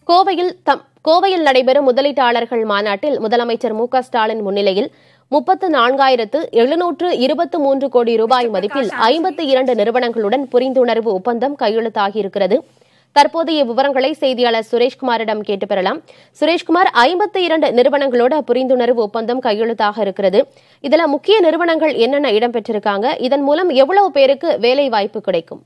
கோவையில் தம் கோவையில் நடைபெறும் முதலீட்டாளர்கள் மாநாட்டில் முதலமைச்சர் மு க ஸ்டாலின் முன்னிலையில் முப்பத்து நான்காயிரத்து எழுநூற்று இருபத்து மூன்று கோடி ரூபாய் மதிப்பில் ஐம்பத்தி இரண்டு நிறுவனங்களுடன் புரிந்துணர்வு ஒப்பந்தம் கையெழுத்தாகியிருக்கிறது தற்போதைய விவரங்களை செய்தியாளர் சுரேஷ்குமாரிடம் கேட்டு பெறலாம் சுரேஷ்குமார் ஐம்பத்தி இரண்டு நிறுவனங்களோட புரிந்துணர்வு ஒப்பந்தம் கையெழுத்தாக இருக்கிறது இதுல முக்கிய நிறுவனங்கள் என்னென்ன இடம்பெற்றிருக்காங்க இதன் மூலம் எவ்வளவு பேருக்கு வேலை வாய்ப்பு கிடைக்கும்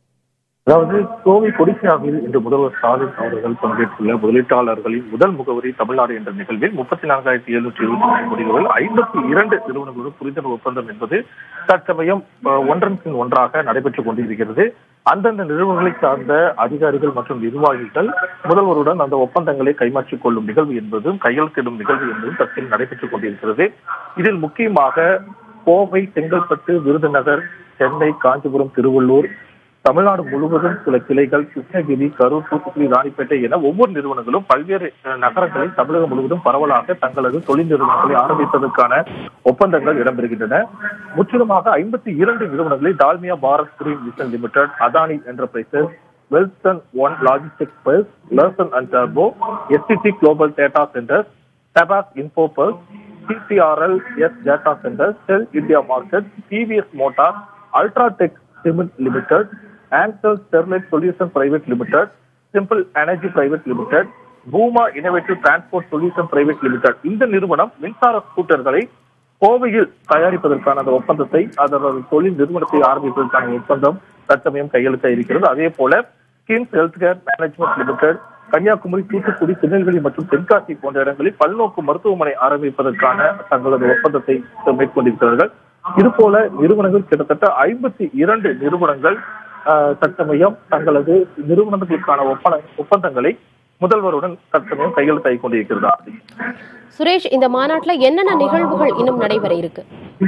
அதாவது கோவை கொடிசியாவில் இன்று முதல்வர் ஸ்டாலின் அவர்கள் பங்கேற்றுள்ள முதலீட்டாளர்களின் முதல் முகவரி தமிழ்நாடு என்ற நிகழ்வில் முப்பத்தி நான்காயிரத்தி எழுநூற்றி இருபத்தி மூணு கோடிகளில் ஐம்பத்தி இரண்டு நிறுவனங்களோடு புரிந்துணர்வு ஒப்பந்தம் என்பது தற்சமயம் அஹ், ஒன்றன் பின் ஒன்றாக நடைபெற்றுக் கொண்டிருக்கிறது அந்தந்த நிறுவனங்களை சார்ந்த அதிகாரிகள் மற்றும் நிர்வாகிகள் முதல்வருடன் அந்த ஒப்பந்தங்களை கைமாற்றிக் கொள்ளும் நிகழ்வு என்பதும் கையெழுத்திடும் நிகழ்வு என்பதும் தற்போது நடைபெற்றுக் கொண்டிருக்கிறது இதில் முக்கியமாக கோவை செங்கல்பட்டு விருதுநகர் சென்னை காஞ்சிபுரம் திருவள்ளூர் தமிழ்நாடு முழுவதும் சில கிளைகள் கிருஷ்ணகிரி கரூர் தூத்துக்குடி ராணிப்பேட்டை என ஒவ்வொரு நிறுவனங்களும் பல்வேறு அஹ், நகரங்களில் தமிழகம் முழுவதும் பரவலாக தங்களது தொழில் நிறுவனங்களை ஆரம்பிப்பதற்கான ஒப்பந்தங்கள் இடம்பெறுகின்றன முற்றிலுமாக ஐம்பத்தி இரண்டு நிறுவனங்களை Dalmia Bharat green mission limited Adani enterprises Welspun one logistic parks Larsen and டர்போ எஸ்டிசி குளோபல் டேட்டா சென்டர் டபாக் infopulse CCRL S data center cell India market TVS motor UltraTech cement limited Ansal Sterlite solution private limited simple energy private limited Bhuma innovative transport solution private limited இந்த நிறுவனம் மின்சார ஸ்கூட்டர்களை கோவையில் தயாரிப்பதற்கான அந்த ஒப்பந்தத்தை அதனது தொழில் நிறுவனத்தை ஆரம்பிப்பதற்கான ஒப்பந்தம் தற்சமயம் கையெழுத்த இருக்கிறது அதே போல KIMS health care management limited Kanniyakumari Thoothukudi Tirunelveli மற்றும் தென்காசி போன்ற இடங்களில் பல்நோக்கு மருத்துவமனை ஆரம்பிப்பதற்கான தங்களது ஒப்பந்தத்தை மேற்கொண்டிருக்கிறார்கள் இதுபோல நிறுவனங்கள் கிட்டத்தட்ட ஐம்பத்தி இரண்டு நிறுவனங்கள் ஆஹ், தற்சமயம் தங்களது நிறுவனங்களுக்கான ஒப்பந்த ஒப்பந்தங்களை முதல்வருடன் தற்சமயம் கையெழுத்தாகிக் கொண்டிருக்கிறதா சுரேஷ் இந்த மாநாட்டுல என்னென்ன நிகழ்வுகள் இன்னும் நடைபெற இருக்கு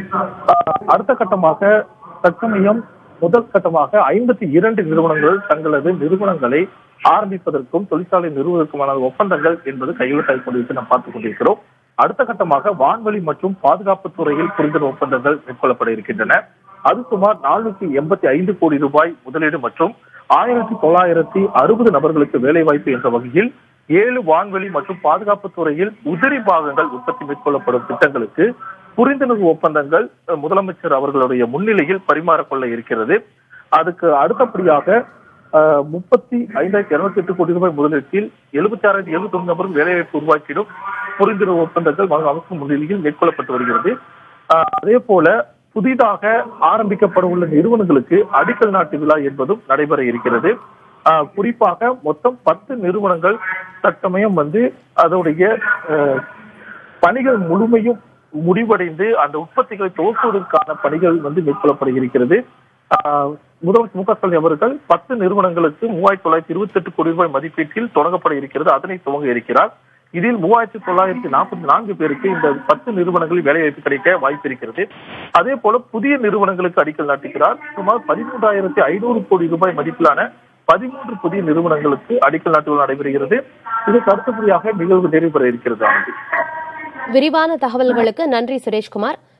ஆஹ், அடுத்த கட்டமாக தற்சமயம் முதல் கட்டமாக ஐம்பத்தி இரண்டு நிறுவனங்கள் தங்களது நிறுவனங்களை ஆரம்பிப்பதற்கும் தொழிற்சாலை நிறுவனத்துக்குமான ஒப்பந்தங்கள் என்பது கையெழுத்தாகிக் கொண்டிருக்கு நாம் பார்த்துக் கொண்டிருக்கிறோம் அடுத்த கட்டமாக வான்வழி மற்றும் பாதுகாப்பு துறையில் புரிந்துணர்வு ஒப்பந்தங்கள் மேற்கொள்ளப்பட இருக்கின்றன அது சுமார் நானூத்தி எண்பத்தி ஐந்து கோடி ரூபாய் முதலீடு மற்றும் ஆயிரத்தி தொள்ளாயிரத்தி அறுபது நபர்களுக்கு வேலைவாய்ப்பு என்ற வகையில் ஏழு வான்வெளி மற்றும் பாதுகாப்பு துறையில் உதிரி பாகங்கள் உற்பத்தி மேற்கொள்ளப்படும் திட்டங்களுக்கு புரிந்துணர்வு ஒப்பந்தங்கள் அஹ், முதலமைச்சர் அவர்களுடைய முன்னிலையில் பரிமாறக்கொள்ள இருக்கிறது அதுக்கு அடுத்தபடியாக அஹ், முப்பத்தி ஐந்தாயிரத்தி இருநூத்தி எட்டு கோடி ரூபாய் முதலீட்டில் எழுபத்தி ஆறாயிரத்தி எழுபத்தி ஒன்று நபரும் வேலைவாய்ப்பு உருவாக்கிடும் புரிந்துணர்வு ஒப்பந்தங்கள் மறு அமைக்கும் முன்னிலையில் மேற்கொள்ளப்பட்டு வருகிறது அஹ், அதே போல புதிதாக ஆரம்பிக்கப்பட உள்ள நிறுவனங்களுக்கு அடிக்கல் நாட்டு விழா என்பதும் நடைபெற இருக்கிறது ஆஹ் குறிப்பாக மொத்தம் பத்து நிறுவனங்கள் தற்சமயம் வந்து அதோடைய ஆஹ், பணிகள் முழுமையும் முடிவடைந்து அந்த உற்பத்திகளை துவக்குவதற்கான பணிகள் வந்து மேற்கொள்ளப்பட இருக்கிறது ஆஹ், முதலமைச்சர் மு க ஸ்டாலின் அவர்கள் பத்து நிறுவனங்களுக்கு மூவாயிரத்தி தொள்ளாயிரத்தி இருபத்தி எட்டு கோடி ரூபாய் மதிப்பீட்டில் தொடங்கப்பட இருக்கிறது அதனை துவங்க இருக்கிறார் இதில் மூவாயிரத்தி தொள்ளாயிரத்தி நாற்பத்தி நான்கு பேருக்கு இந்த பத்து நிறுவனங்களில் வேலைவாய்ப்பு கிடைக்க வாய்ப்பு இருக்கிறது அதே போல புதிய நிறுவனங்களுக்கு அடிக்கல் நாட்டுகிறார் சுமார் பதிமூன்றாயிரத்தி ஐநூறு கோடி ரூபாய் மதிப்பிலான பதிமூன்று புதிய நிறுவனங்களுக்கு அடிக்கல் நாட்டுகள் நடைபெறுகிறது இதற்கு அடுத்தபடியாக நிகழ்வு நிறைவு பெற இருக்கிறது ஆனந்தி விரிவான தகவல்களுக்கு நன்றி சுரேஷ்குமார்